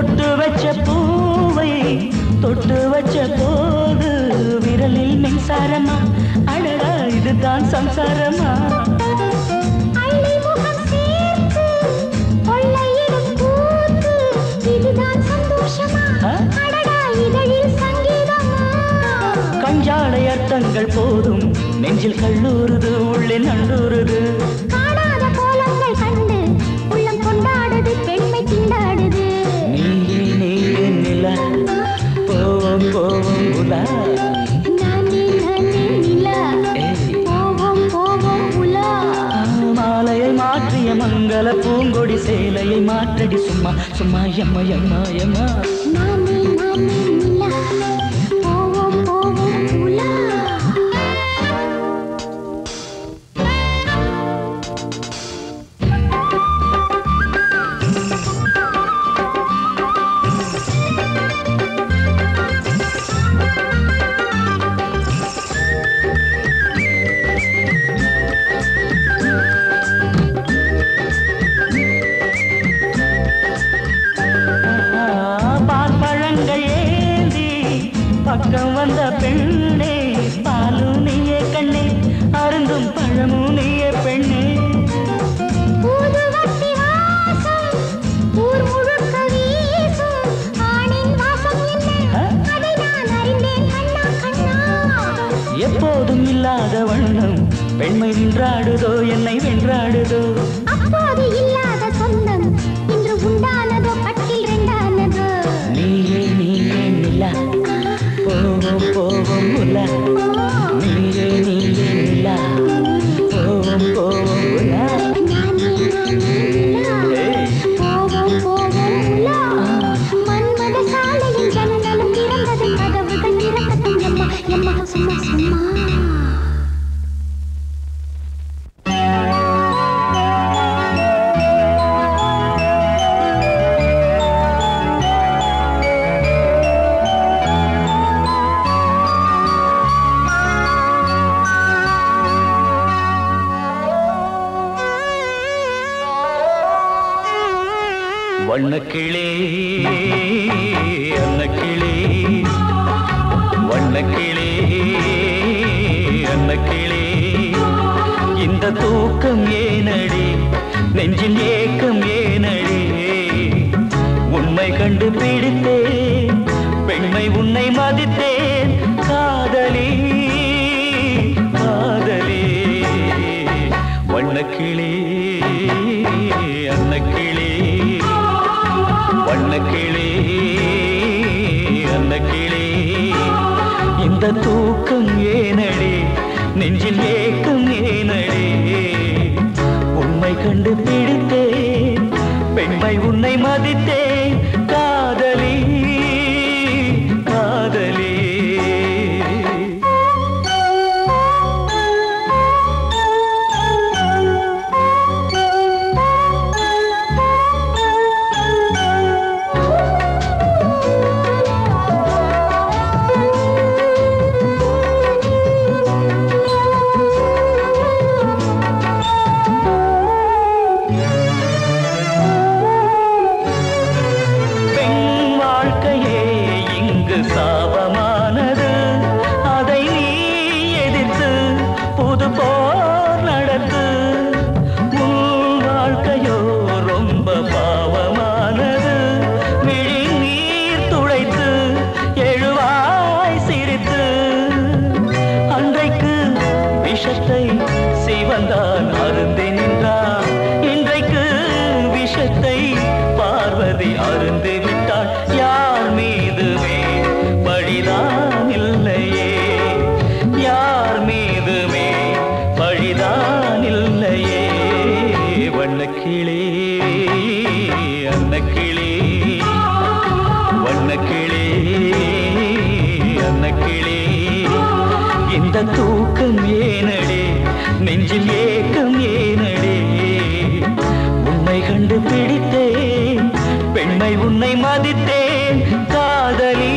பொட்டு வச்ச பூவை தொட்டு வச்ச போது விரலில் மின்சாரமா அடடா இதுதான் சம்சாரமா அள்ளி முகம் சேர்த்து கொள்ளையிடும் கூத்து இதுதான் சந்தோஷமா ஆ? அடடா இதழில் சங்கீதமா கஞ்சாடை அர்த்தங்கள் போதும் நெஞ்சில் கல்லூருது உள்ளே நண்டூருது காணாத கோலங்கள் கண்டு உள்ளம் கொண்டாடுது பெண்மை திண்டாடுது நீயே நீயே நிலா போவோம் போவோம் உலா நானே நானே நிலா ஏய். போவோம் போவோம் உலா மாலையை மாற்றிய மங்கள பூங்கொடி சேலையை மாற்றடி சும்மா சும்மா எம்மா எம்மா எம்மா நானே நானே நிலா போவோம் போவோம் உலா பால் பழங்கள் ஏந்தி பக்கம் வந்த பெண்ணே பாலும் நீயே கண்ணே அருந்தும் பழமும் நீயே பெண்ணே ஊதுவத்தி வாசம் ஊர் முழுக்க வீசும் ஆணின் வாசம் என்ன ஆ? அதை நான் அறிந்தேன் கண்ணா கண்ணா எப்போதும் இல்லாத வண்ணம் பெண்மை நின்றாடுதோ என்னை வென்றாடுதோ அப்போது இல்லாத சொந்தம் இன்று உண்டானதோ பட்டில் ரெண்டானதோ நீயே நீயே நிலா போவோம் போவோம் உலா நீயே நீயே நிலா போவோம் போவோம் உலா நானே நானே நிலா ஏய். போவோம் போவோம் உலா மன்மத சாலையின் ஜன்னலும் திறந்தது கதவுகள் திறக்கட்டும் எம்மா எம்மா சும்மா சும்மா வண்ணக்கிளே அன்னக்கிளே வண்ணக்கிளே அன்னக்கிளே இந்த தூக்கம் ஏனடி நெஞ்சில் ஏக்கம் ஏனடி உண்மை கண்டு பிடித்தேன் பெண்மை உன்னை மதித்தேன் காதலி காதலி வண்ணக்கிளே அன்னக்கிளே வண்ணக்கிளே அன்னக்கிளே இந்த தூக்கம் ஏனடி நெஞ்சில் ஏக்கம் ஏனடி உண்மை கண்டு பிடித்தேன் பெண்மை உன்னை மதித்தேன் காதலி காதலி பெண் வாழ்க்கையே இங்கு சாபமானது அதை நீ எதிர்த்து புது போர் நடத்து உன் வாழ்க்கையோ ரொம்ப பாவமானது விழி நீர் துளைத்து எழுவாய் சிரித்து அன்றைக்கு விஷத்தை சிவந்தான் அருந்தி நின்றான் இன்றைக்கு விஷத்தை பார்வதி அருந்து விட்டாள் யார் மீதுமே பழிதான் இல்லையே யார் மீதுமே பழிதான் இல்லையே வண்ணக்கிளே அன்னக்கிளே வண்ணக்கிளே அன்னக்கிளே இந்த தூக்கம் ஏனடே நெஞ்சில் ஏக்கம் ஏனடே உன்னை கண்டு பிடித்தேன் பெண்மை உன்னை மதித்தேன் காதலி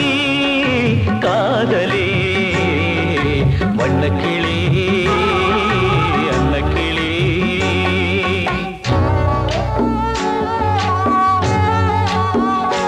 காதலி வண்ணக்கிளே அன்னக்கிளே ஆ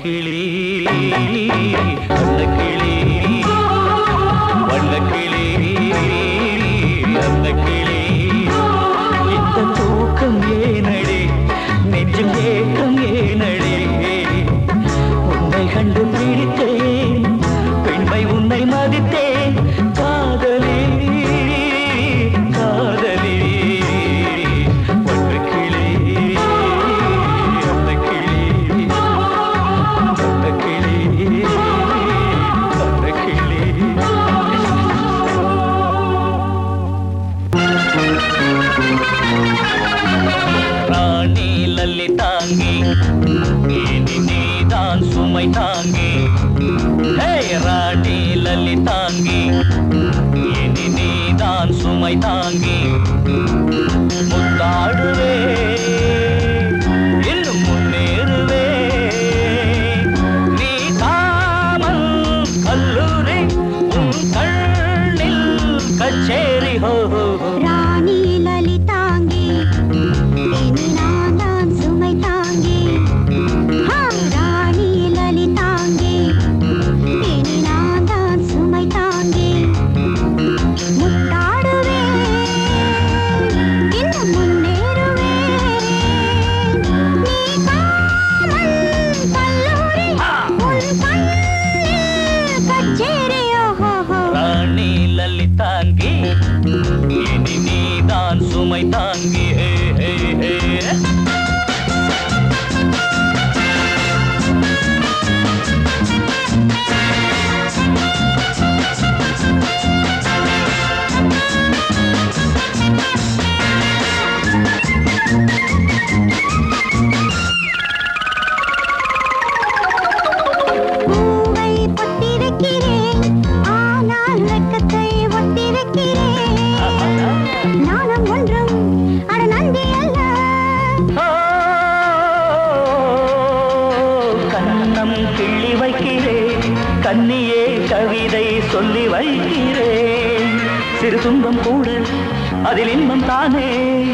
வண்ணக்கிளி வண்ணக்கிளி வண்ணக்கிளி வண்ணக்கிளி இந்த தூக்கம் ஏனடி நெஞ்சும் ஏக்கம் ஏனடி உன்னை கண்டு பிடித்தேன் பெண்மை உன்னை மதித்தேன் காதலி காதலி வண்ணக்கிளி வண்ணக்கிளி வண்ணக்கிளி வண்ணக்கிளி ராணி லல்லி தாங்கி இனி நீதான் சுமை தாங்கி ஹே ராணி லல்லி தாங்கி இனி நீதான் சுமை தாங்கி முத்தாடுவே இன்னும் முன்னேறுவே நீ காமல் கல்லூரி உன் கண்ணில் கச்சேரி ஹோ ஹோ ஹோ ராணி லலிதாங்கி இனி நான் தான் சுமை தாங்கி ஹா, ராணி லலிதாங்கி இனி நான் தான் சுமை தாங்கி முத்தாடுவேன் இன்னும் முன்னேறுவேன் நீ காமல் கல்லூரி உன் கண்ணில் கச்சேரி ஓஹோ ராணி லல்லி தாங்கி இனி நீதான் சுமை தாங்கி ஹே ஹே ஹே பூவை பொத்தி வைக்கிறேன் ஆனால் வெட்கத்தை ஒத்தி வைக்கிறேன் நானும் ஒன்றும் அட நந்தி அல்ல ஓ, கண்ணம் கிள்ளி வைக்கிறேன் கண்ணியே கவிதை சொல்லி வைக்கிறேன் சிறு துன்பம் கூட அதில் இன்பம் தானே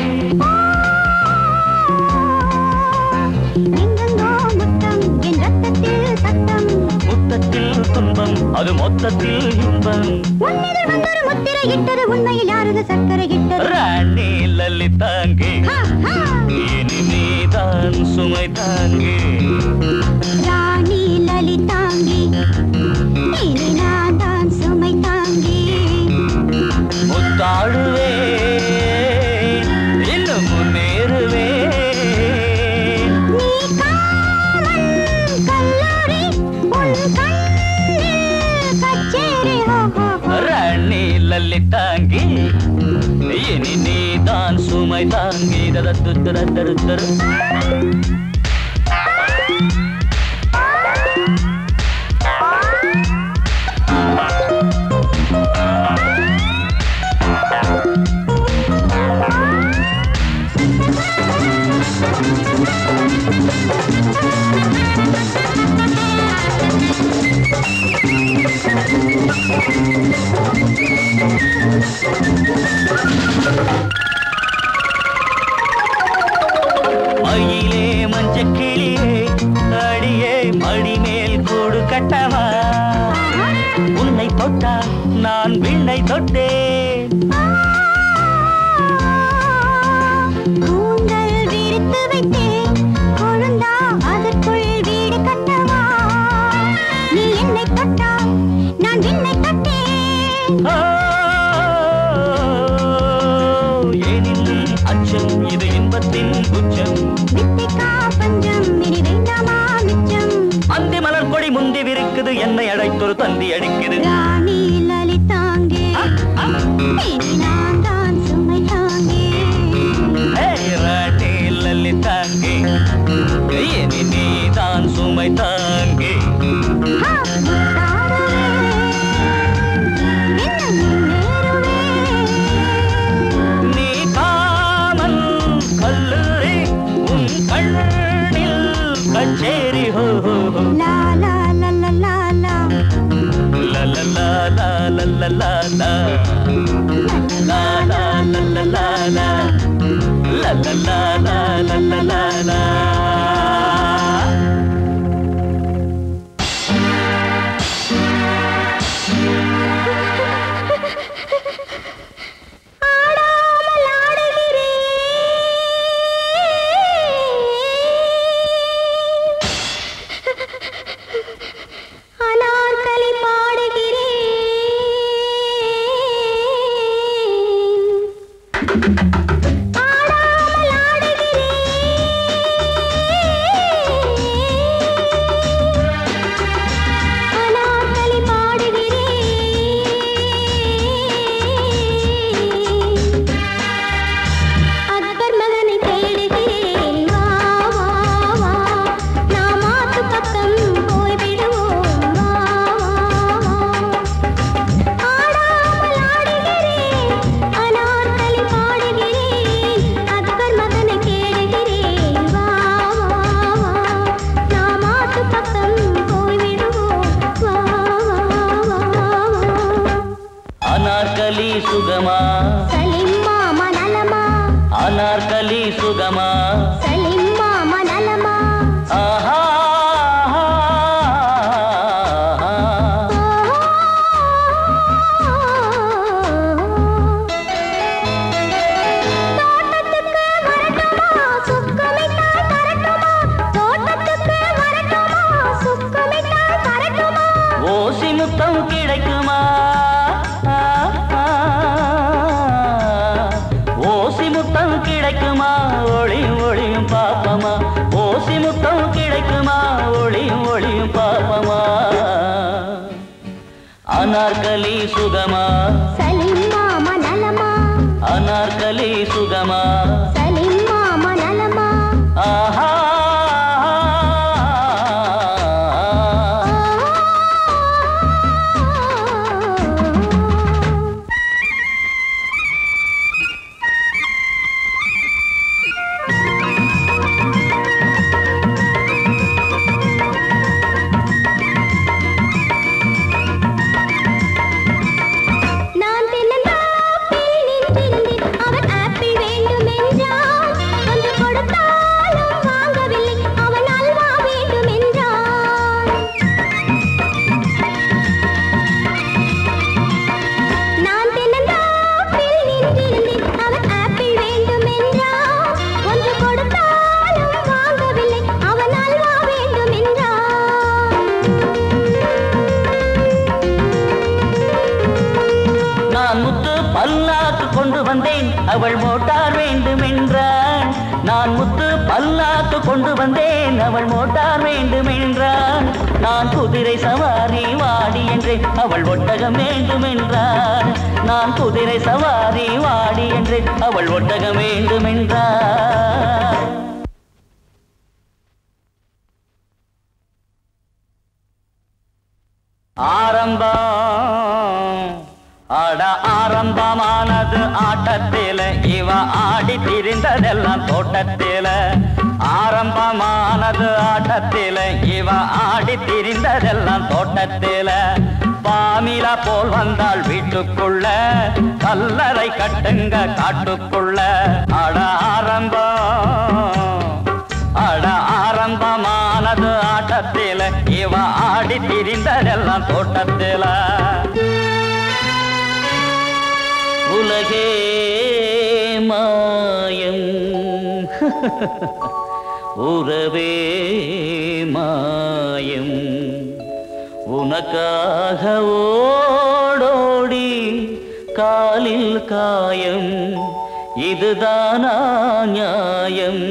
எங்கெங்கோ முத்தம் என் ரத்தத்தில் சத்தம் முத்தத்தில் துன்பம் அது மொத்தத்தில் இன்பம் உன்னிதழ் வந்தொரு முத்திரை இட்டது உண்மையில் யாரது சர்க்கரை இட்டது ராணி லல்லி தாங்கி ஹா, ஹா. இனி நீதான் சுமை தாங்கி ராணி லலிதாங்கி இனி நான் தான் சுமை தாங்கி முத்தாடுவே இன்னும் முன்னேறுவே நீ காமல் கல்லூரி உன் கண்ணில் கச்சேரி ஹோ ஹோ ஹோ ராணி லல்லி தாங்கி இனி நீதான் சுமை தாங்கி தரு தரு தரு தரு மயிலே மஞ்ச கிளியே அடியே மடி மேல் கூடு கட்டவா உன்னை தொட்டா நான் விண்ணை தொட்டேன் கூந்தல் விரித்து வைத்தேன் கொழுந்தா அதற்குள் வீடு கட்டவா நீ என்னை தொட்டா நான் விண்ணை தொட்டேன் ஓ, ஏனில் அச்சம் இது இன்பத்தின் உச்சம் வித்திக்கா பஞ்சம் இனி வேண்டாமா மிச்சம் அந்தி மலர் கொடி முந்தி விரிக்குது என்னை அழைத்தொரு தந்தி அடிக்குது ராணி லலிதாங்கே இனி நான் தான் சுமை தாங்கே ஏய், ராணி லல்லி தாங்கி இனி நீதான் சுமை தாங்கி ஹா, முத்தாடுவேன். இன்னும் முன்னேறுவேன். நீ காமல் கல்லூரி உன் கண்ணில் கச்சேரி ஹோ ஹோ ஹோ. லா லா லா லா லா லா. லா லா லா லா லா லா லா லா. லா லா லா லா லா லா. லா லா லா லா லா லா லா லா. சுகமா சலீம் மாமா நலமா ஆஹா தோட்டத்துக்கு வரட்டுமா சுக்குமிட்டாய் தரட்டுமா தோட்டத்துக்கு வரட்டுமா சுக்குமிட்டாய் தரட்டுமா ஓசி முத்தம் கிடைக்குமா ஓசி முத்தம் கிடைக்குமா ஒளியும் ஒளியும் பாப்பமா ஓசி முத்தம் கிடைக்குமா ஒளியும் ஒளியும் பாப்பமா அனார்கலி சுகமா சலீம் மாமா நலமா அனார்கலி சுகமா சலீம் மாமா நலமா ஆஹா நான் தென்னந்தாப்பில் நின்றிருந்தேன் அவன் ஆப்பிள் வேண்டும் என்றான் கொஞ்சம் கொடுத்தாலும் வாங்கவில்லை அவன் அல்வா வேண்டும் என்றான் நான் தென்னந்தாப்பில் நின்றிருந்தேன் அவன் ஆப்பிள் வேண்டும் என்றான் கொஞ்சம் கொடுத்தாலும் வாங்கவில்லை அவன் அல்வா வேண்டும் என்றான் நான் முத்து பல்லாக்கு கொண்டு வந்தேன் அவள் மோட்டார் வேண்டும் என்றாள் நான் முத்து பல்லாக்கு கொண்டு வந்தேன் அவள் மோட்டார் வேண்டும் என்றாள் நான் குதிரை சவாரி வாடி என்றேன் அவள் ஒட்டகம் வேண்டும் என்றாள் நான் குதிரை சவாரி வாடி என்றேன் அவள் ஒட்டகம் வேண்டும் என்றாள் ஆரம்பம் அட ஆரம்பமானது ஆட்டத்தில இவ ஆடி திரிந்ததெல்லாம் தோட்டத்தில ஆரம்பமானது ஆட்டத்தில இவ ஆடி திரிந்ததெல்லாம் தோட்டத்தில பாமில போல் வந்தாள் வீட்டுக்குள்ள கல்லறை கட்டுங்க காட்டுக்குள்ள அட ஆரம்பம் அட ஆரம்பமானது ஆட்டத்தில இவ ஆடி திரிந்ததெல்லாம் தோட்டத்தில உலகே மாயம் உறவே மாயம் உனக்காக ஓடோடி காலில் காயம் இதுதானா நியாயம்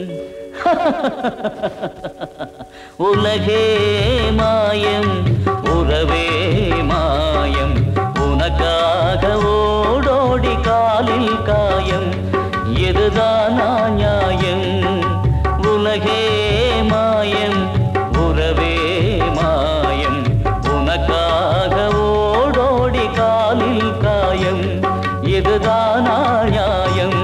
உலகே மாயம் உறவே மாயம் உனக்காக ஓடோடி காலில் காயம் இதுதானா நியாயம் உலகே மாயம் உறவே மாயம் உனக்காக ஓடோடி காலில் காயம் இதுதானா நியாயம்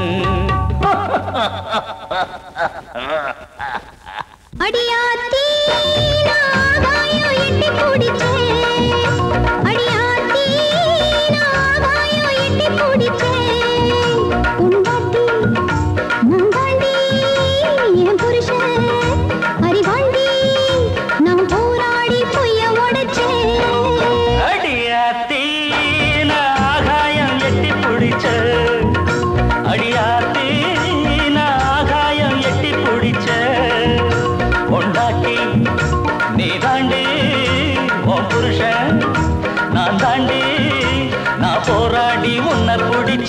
அடியாத்தி நாகாயோ எட்டி பிடிச்சேன் அடியாத்தி நாகாயோ எட்டி பிடிச்சேன் உண்டாட்டி நான் தாண்டி என் புருஷன் அறிவாண்டி நான் போராடி பொய்ய உடைச்சேன் அடியாத்தி ஆகாயம் எட்டி பிடிச்ச அடியாத்தி ஆகாயம் எட்டி பிடிச்ச பொண்டாட்டி நீ தாண்டி உன் புருஷன் நான் தாண்டி நான் போராடி உன்னை பிடிச்ச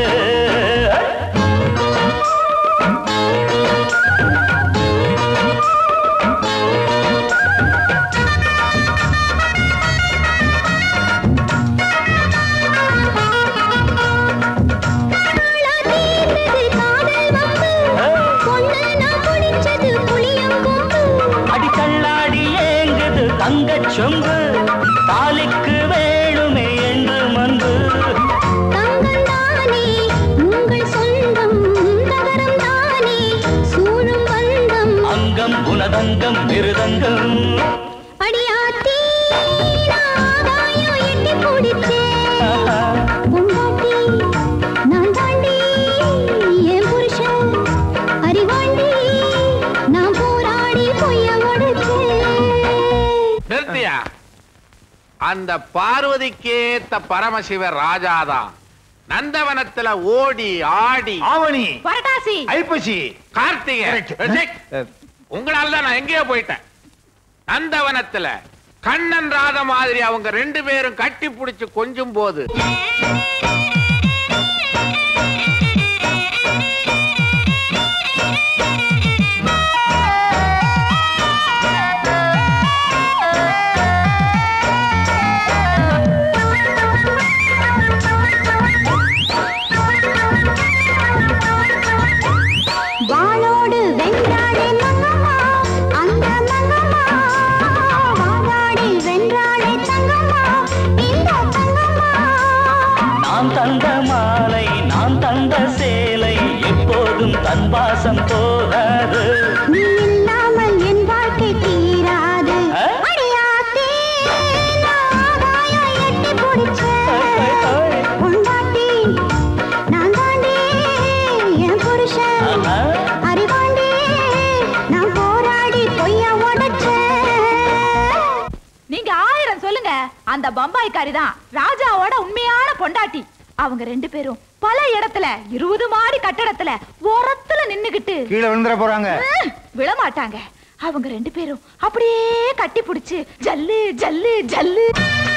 தீர்ந்தது காதல் வம்பு பொண்ணு நான் பிடிச்சது புளியங்கொம்பு அடி தள்ளாடி ஏங்குது தங்கச் சொம்பு தாலிக்கு வேணுமே என்று மந்து தங்கந்தானே உங்கள் சொந்தம் தகரம் தானே சூழும் பந்தம் அங்கம் புனதங்கம் மிருதங்கம் அடியாத்தி நாகாயம் எட்டி பிடிச்சேன் பொண்டாட்டி நான் தாண்டி என் புருஷன் அப்படியா அந்த பார்வதிக்கேத்த பரமசிவ ராஜாதான் நந்தவனத்துல ஓடி ஆடி ஆவணி வரட்டாசி ஐப்பசி கார்த்திகை Correct. உங்களால தான் நான் எங்கேயோ போயிட்டேன் நந்தவனத்துல கண்ணன் ராத மாதிரி அவங்க ரெண்டு பேரும் கட்டி பிடிச்சு கொஞ்சும் போது வாளோடு வென்றாளே மங்கம்மா அந்த மங்கம்மா வாளாடி வென்றாளே தங்கம்மா இந்த தங்கம்மா நான் தந்த மாலை நான் தந்த சேலை எப்போதும் தன் வாசம் போகாது நீ இல்லாமல் என் வாழ்க்கை தீராது ஆ? அடியாத்தே நாகாயம் எட்டி பிடிச்சேன் கொண்டாட்டி நான் தாண்டி என் புருஷன் ஆஹா. அறிவாண்டி நான் போராடி பொய்யா உடைச்சேன் நீங்க ஆயிரம் சொல்லுங்க அந்த பம்பாய்க்காரி தான் ராஜாவோட உண்மையான பொண்டாட்டி அவங்க ரெண்டு பேரும் பல இடத்துல இருபது மாடி கட்டடத்துல ஓரத்துல நின்னுகிட்டு கீழே விழுந்துட போறாங்க ம், விழமாட்டாங்க அவங்க ரெண்டு பேரும் அப்படியே கட்டி பிடிச்சு ஜல்லு ஜல்லு ஜல்லு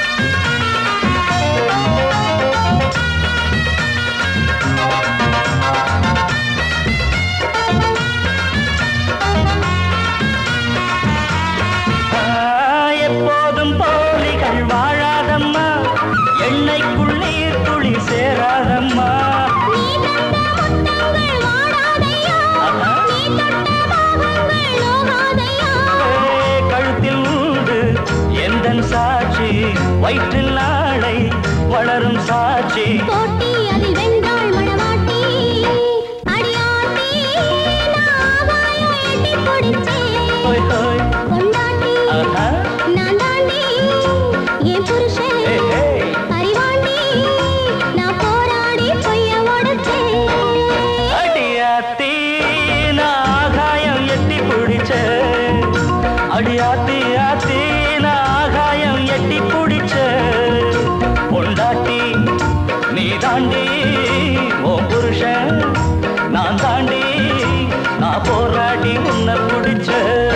ஆ, எப்போதும் போலிகள் வாழாதம்மா எண்ணெய்க்குள் நீர் துளி சேராதம்மா நீ தந்த முத்தங்கள் வாடாதையா ஆஹா. நீ தொட்ட பாகங்கள் நோகாதையா ஏ, கழுத்தில் உண்டு எந்தன் சாட்சி வயிற்றில் நாளை வளரும் சாட்சி போட்டி அதில் வென்றாள் மணவாட்டி அடியாட்டி நாகாயம் எட்டி பிடிச்சேன் ஹோய், ஹோய். கொண்டாட்டி ஆஹா. நான் தாண்டி என் புருஷன் ஏ, ஏ. அறிவாண்டி நான் போராடி பொய்ய உடைச்சேன் அடியாத்தி நான் ஆகாயம் எட்டி பிடிச்ச அடியாத்தி ஆத்தி நான் ஆகாயம் எட்டி பிடிச்ச பொண்டாட்டி நீ தாண்டி ஓ புருஷன் நான் தாண்டி நான் போராடி உன்னை பிடிச்ச